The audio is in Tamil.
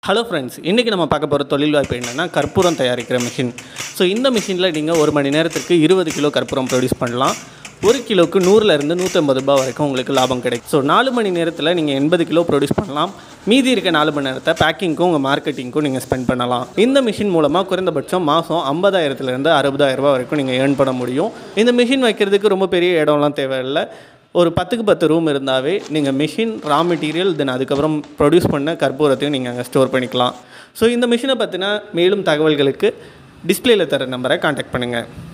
ஹலோ ஃப்ரெண்ட்ஸ் இன்றைக்கி நம்ம பார்க்க போகிற தொழில் வாய்ப்பு என்னென்னா கற்பூரம் தயாரிக்கிற மிஷின் ஸோ இந்த மிஷினில் நீங்கள் ஒரு மணி நேரத்துக்கு இருபது கிலோ கற்பூரம் ப்ரொடியூஸ் பண்ணலாம் ஒரு கிலோக்கு நூறுலேருந்து நூற்றம்பது ரூபாய் வரைக்கும் உங்களுக்கு லாபம் கிடைக்கும் ஸோ நாலு மணி நேரத்தில் நீங்கள் எண்பது கிலோ ப்ரொடியூஸ் பண்ணலாம் மீதி இருக்க நாலு மணி நேரத்தை பேக்கிங்க்கும் உங்கள் மார்க்கெட்டிங்க்கும் நீங்கள் ஸ்பெண்ட் பண்ணலாம் இந்த மிஷின் மூலமாக குறைந்தபட்சம் மாதம் ஐம்பதாயிரத்துலேருந்து அறுபதாயிரம் ரூபாய் வரைக்கும் நீங்கள் ஏர்ன் பண்ண முடியும் இந்த மிஷின் வைக்கிறதுக்கு ரொம்ப பெரிய இடம்லாம் தேவையில்லை ஒரு பத்துக்கு பத்து ரூம் இருந்தாவே நீங்கள் மிஷின் ரா மெட்டீரியல் தென் அதுக்கப்புறம் ப்ரொடியூஸ் பண்ண கற்பூரத்தையும் நீங்கள் அங்கே ஸ்டோர் பண்ணிக்கலாம் ஸோ இந்த மிஷினை பற்றின மேலும் தகவல்களுக்கு டிஸ்பிளேல தர நம்பரை காண்டாக்ட் பண்ணுங்கள்